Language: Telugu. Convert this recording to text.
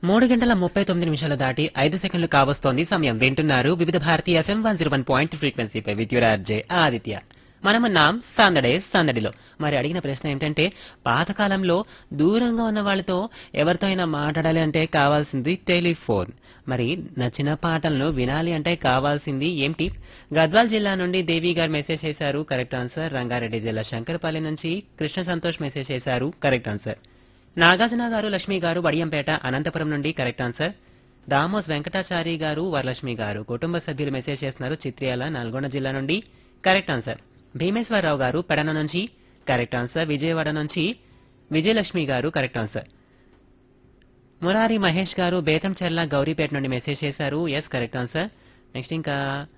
మూడు గంటల ముప్పై తొమ్మిది నిమిషాలు దాటి ఐదు సెకండ్లు కావస్తోంది సమయం వింటున్నారు Vividh Bharati FM one zero one point ఫ్రీక్వెన్సీపై విద్యురార్జే ఆదిత్య మనమున్నాం సందడే సందడిలో మరి అడిగిన ప్రశ్న ఏమిటంటే పాతకాలంలో దూరంగా ఉన్న వాళ్ళతో ఎవరితో అయినా మాట్లాడాలి అంటే కావాల్సింది టెలిఫోన్ మరి నచ్చిన పాటలను వినాలి అంటే కావాల్సింది ఏంటి గద్వాల్ జిల్లా నుండి దేవి గారు మెసేజ్ చేశారు కరెక్ట్ ఆన్సర్ రంగారెడ్డి జిల్లా శంకరపల్లి నుంచి కృష్ణ సంతోష్ మెసేజ్ చేశారు కరెక్ట్ ఆన్సర్ నాగార్జున గారు లక్ష్మి గారు వడియంపేట అనంతపురం నుండి కరెక్ట్ ఆన్సర్ దామోస్ వెంకటాచారి గారు వరలక్ష్మి గారు కుటుంబ సభ్యులు మెసేజ్ చేస్తున్నారు చిత్రియాల నల్గొండ జిల్లా నుండి కరెక్ట్ ఆన్సర్ భీమేశ్వరరావు గారు పెడన నుంచి కరెక్ట్ ఆన్సర్ విజయవాడ నుంచి విజయలక్ష్మి గారు కరెక్ట్ ఆన్సర్ మురారి మహేష్ గారు బేతంచెర్ల గౌరీపేట నుండి మెసేజ్ చేశారు ఎస్ కరెక్ట్ ఆన్సర్ నెక్స్ట్ ఇంకా